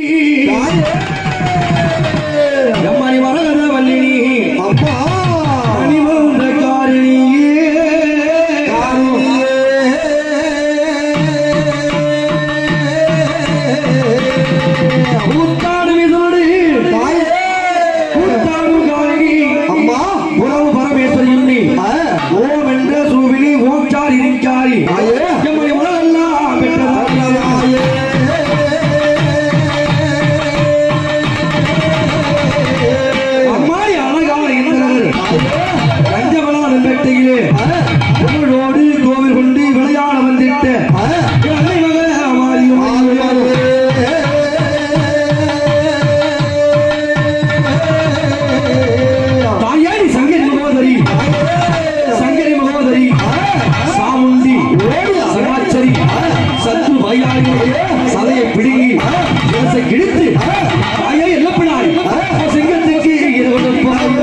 எம்மணி வரகத வல்லினி அப்பா அணிவந்த காரிணியே கூத்தாடு மிதோடு கூத்தாடு காரிணி அம்மா உறவு பரமேஸ்வரி உண்ணி ஓம் என்ற சூவினி ஓச்சார் இருக்காரி தாயே. எம்மணி உலகெல்லாம் பெற்ற தாயே. அம்மாடி அழகான இளைஞர் கஞ்சவளான பேட்டையிலே உங்களோடு கோவில் கொண்டு விளையாட வந்திட்ட அன்னை மகள் மாரியும் தாயாடி சங்கரி மகோதரி சங்கரி மகோதரி சாமுண்டி சமாச்சரி சத்து வயாடி சதையை பிடுங்கி இலசை கிழித்து தாயை எல்லப்பினாய் சிங்கத்துக்கு இரவு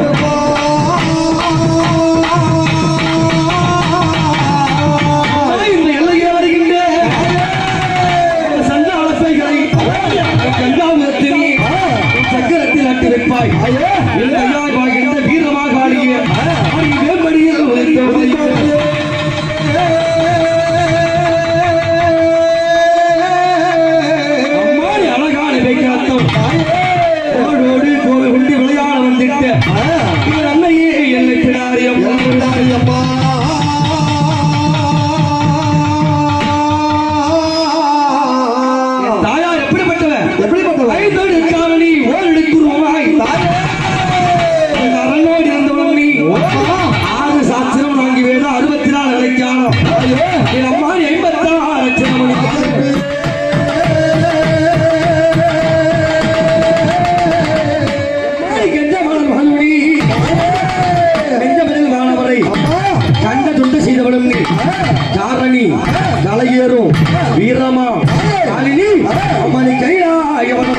இந்த எல்லையே வருகின்ற சந்த அளப்பைகளை கங்காபுரத்தில் சக்கரத்தில் அட்டு வைப்பாய் இல்லையாய் வாழ்கின்ற வீரமாக ஆடிய ஆடி வேம்படியில் உழைத்த அம்மாடி அழகான வைக்காத்தம் ஓடோடு கோவில் கொண்டு விளையாட வந்திட்ட இவர் அன்னையே எல்லை பிடாரி அம்மா தாயார் எப்படிப்பட்டவர் எப்படிப்பட்டவர்? ஐந்தோடு காவலி ஓரெடுக்கு ரூபாய் இந்த அரங்கோடு இருந்தவன் நீ ஆறு சாஸ்திரம் நான்கு வேதம் அறுபத்தி நாலு நிலைக்காலம் என் அம்மா ஐம்பத்தாறு லட்சம் மணிக்கு கெஞ்சமலர் மகன்மணி கெஞ்சமலில் வானவரை கண்ட துண்டு செய்தவளும் நீ காரணி கலையேறும் வீரமா காலினி அம்மணி கைலா எவன்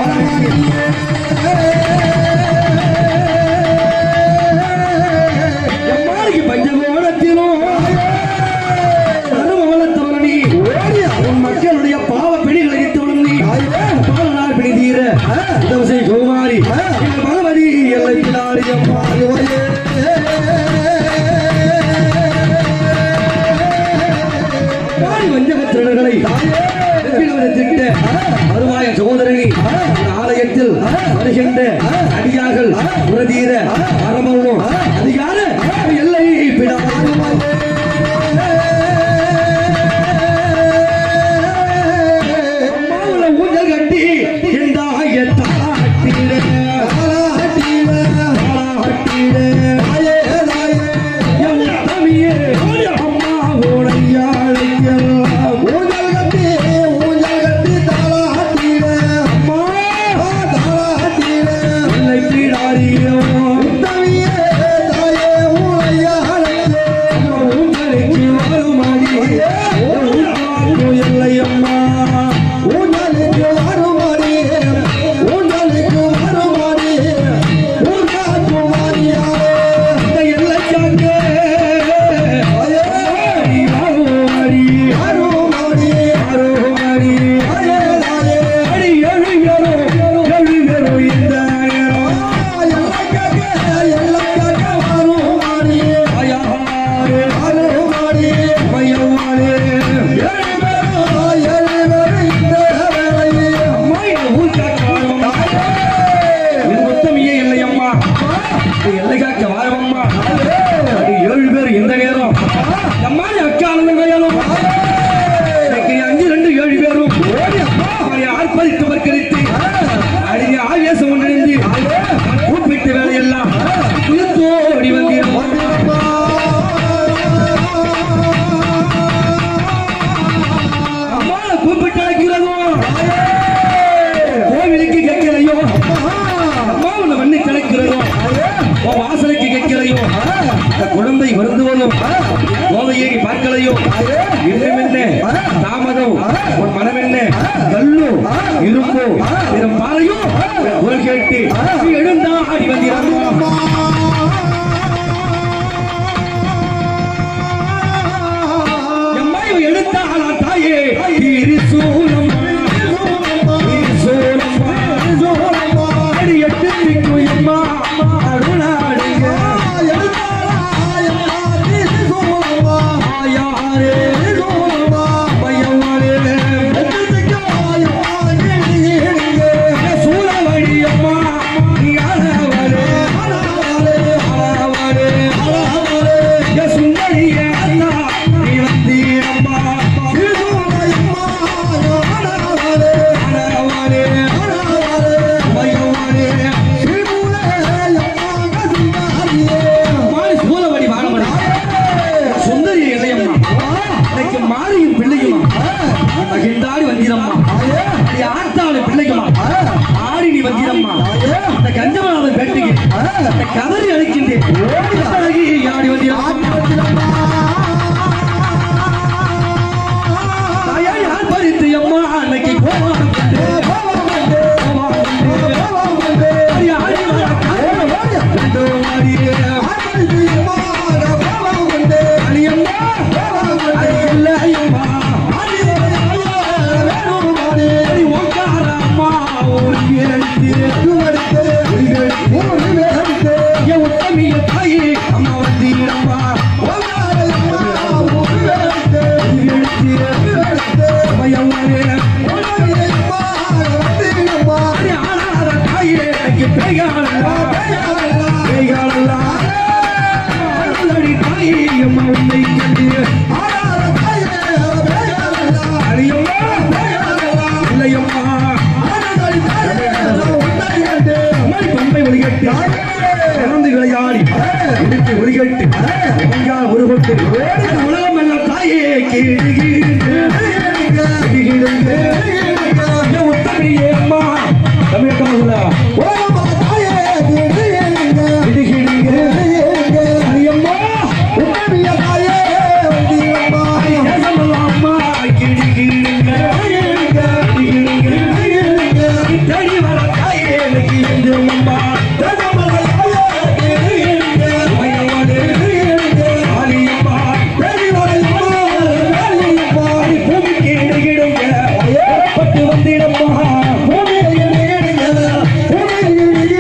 எம்மாடிக்கு பஞ்சகோணத்திலும் கருமவளத்தவன் நீ உன் மக்களுடைய பாவ பிடிகளை இடித்தவளும் நீ பாலனார் பிடி தீர தவசை குமாரி எங்கள் பகவதி எல்லை பிடாரி அம்மா பாடி வஞ்சகத்திரர்களை திட்ட வருவாய சகோதரணி இந்த ஆலயத்தில் வருகின்ற அடியார்கள் உரதீர பரமனும் அதிகார எல்லை பிடாமல ஊஞ்சல் கட்டி இந்த தாளாட்டிட தாளாட்டிட என் தமிழே அம்மா ஓடையாளையெல்லாம் அம்மா எல்லை பிடாரியோ உங்களுக்கு வருமாடி எல்லை அம்மா இந்த எல்லைக்காக வருமாடி வருமாடி அடி எழுகிறோ எழுகிறோ இந்த தாயாரே மையவாரே அம்மா இந்த ஊர்க்காக்காரம் இது மொத்தமியே இல்லை அம்மா இது எல்லை காக்க வாரமம்மா அது ஏழு பேர் இந்த நேரம் அம்மா அக்காலம் கையாலும் இன்னைக்கு அஞ்சு ரெண்டு ஏழு பேரும் அவரை ஆர்ப்பரித்து பற்கரித்து அடிய ஆவேசம் ஒன்றிணைந்து கூப்பிட்டு வேலையெல்லாம் குளித்தோடி வந்தீர்கள் அம்மா கூப்பிட்டு அழைக்கிறதோ கோவிலுக்கு கேட்கலையோ அம்மா உன்னை மண்ணி கிடக்கிறதோ உன் வாசலுக்கு கேட்கலையோ இந்த குழந்தை வருந்துவதும் கோதையை நீ பார்க்கலையோ இன்னும் என்ன தாமதம் உன் மனம் என்ன கல்லோ இரும்போ இதன் பாறையோ குரல் கேட்டு நீ எழுந்தா ஆடி வந்தீரம்மா எம்மா இவ எடுத்தாளா தாயே திரிசூலம் திரிசூலம் உருவெடுத்து உருவெடுத்து என் உத்தமிய தாயே அம்மா வந்தீரம்மா உருவெடுத்து அம்மையம்மாவே அடி ஆளாத தாயே எனக்கு பேயாளல்லா பேயாளல்லா அருளடி தாயே அம்மா உன்னை கண்டு அடியம்மா இல்லையம்மா அம்மாடி பம்பை ஒளிகட்டு இறந்து விளையாடி இடுப்பு ஒளிகட்டு உங்கால் உருவட்டு உலகம் எல்லாம் தாயே உத்தமியே அம்மா தமிழக அம்மா அம்மா கிடுகிடுங்க தேடி வர தாயே எனக்கு என்று அம்மா பூமிக்கு இடுகிடுங்க பட்டு வந்திடம்மா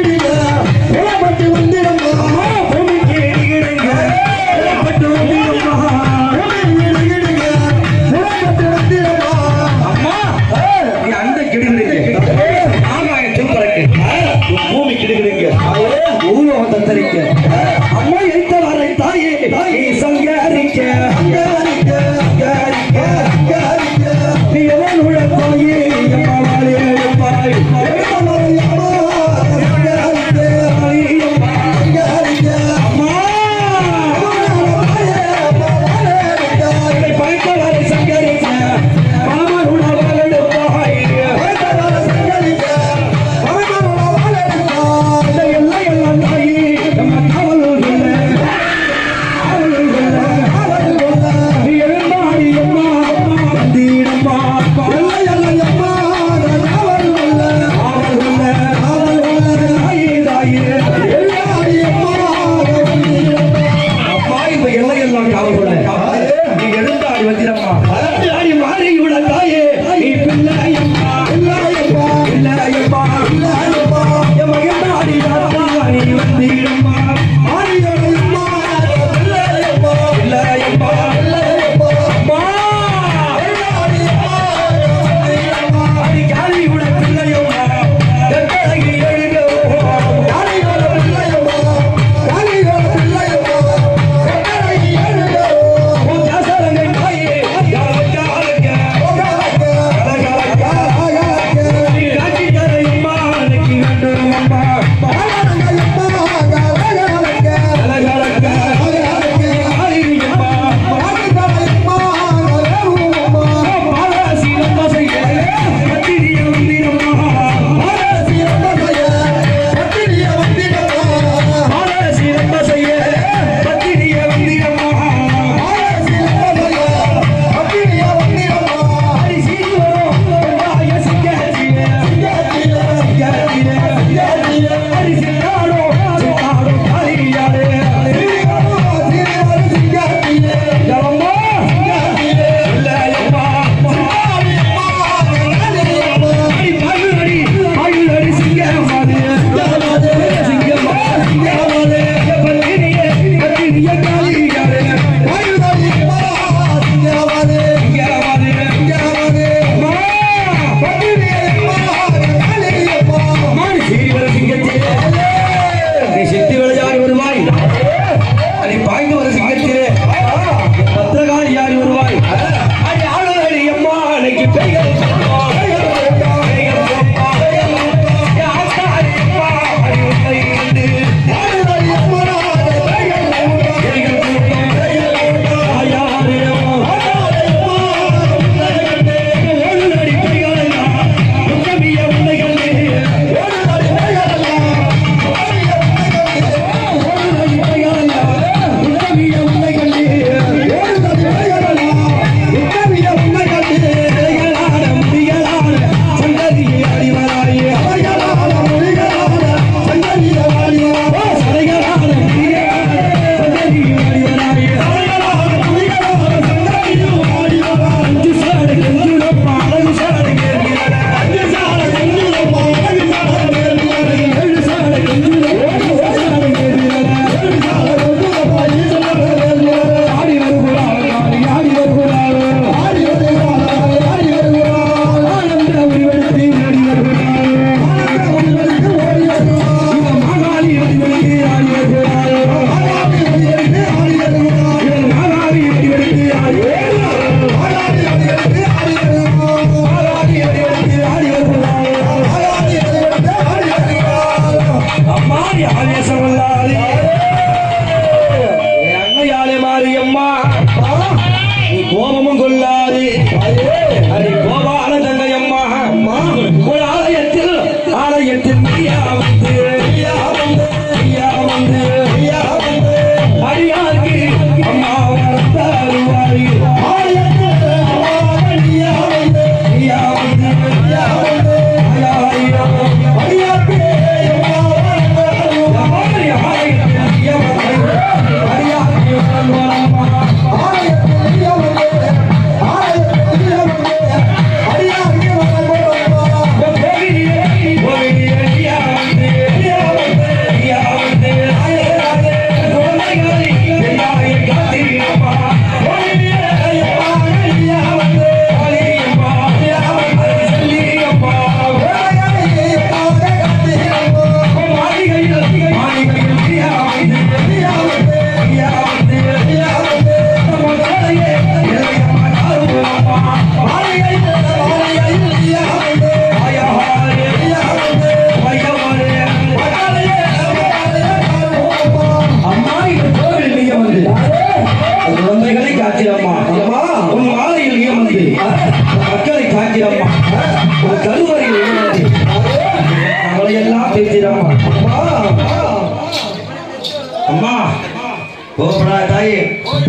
தாயே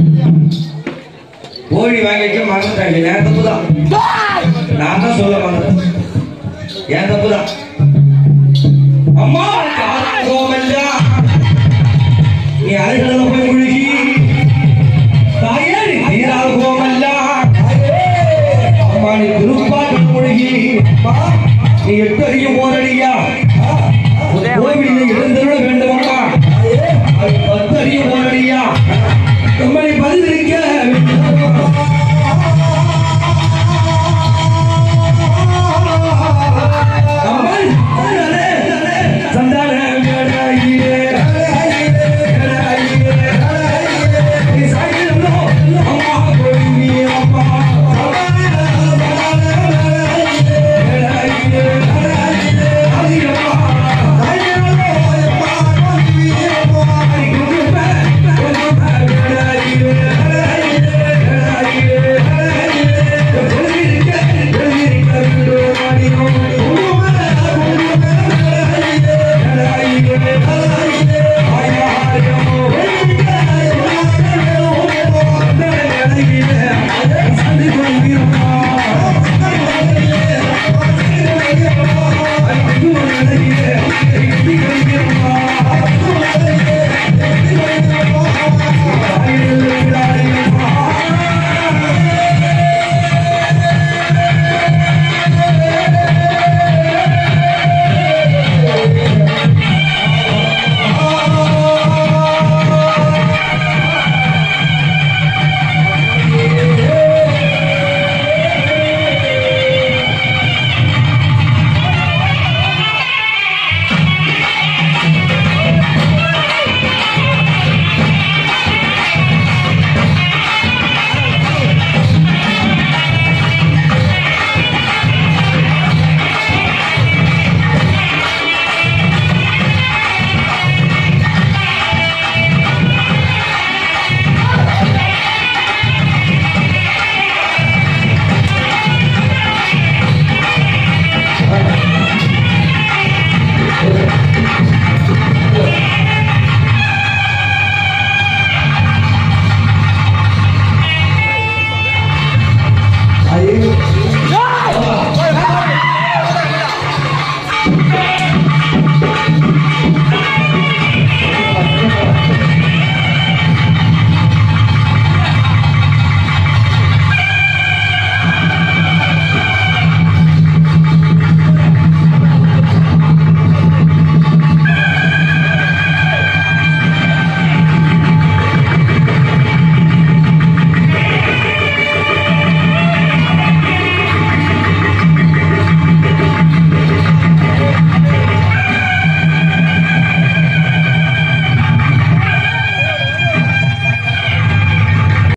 கோழி வாங்கி வைக்க மறந்துட்டாங்க என் தப்பு தான் நான் தான் சொல்ல மறந்தேன் என் தப்பு தான் அம்மா உனக்கு ஆறாம் கோவமில்லை. நீ அறைகளில் போய் முழுகி தாயே நீ தீராத கோவமல்ல அம்மா நீ திருப்பாக முழுகி நீ எட்டு அடியும் போரடியா கோவிலில் எழுந்திருட வேண்டும் அம்மா அது பத்து அடியும் போரடியா அம்மா நீ பதிலிருக்க அம்மா சந்தானே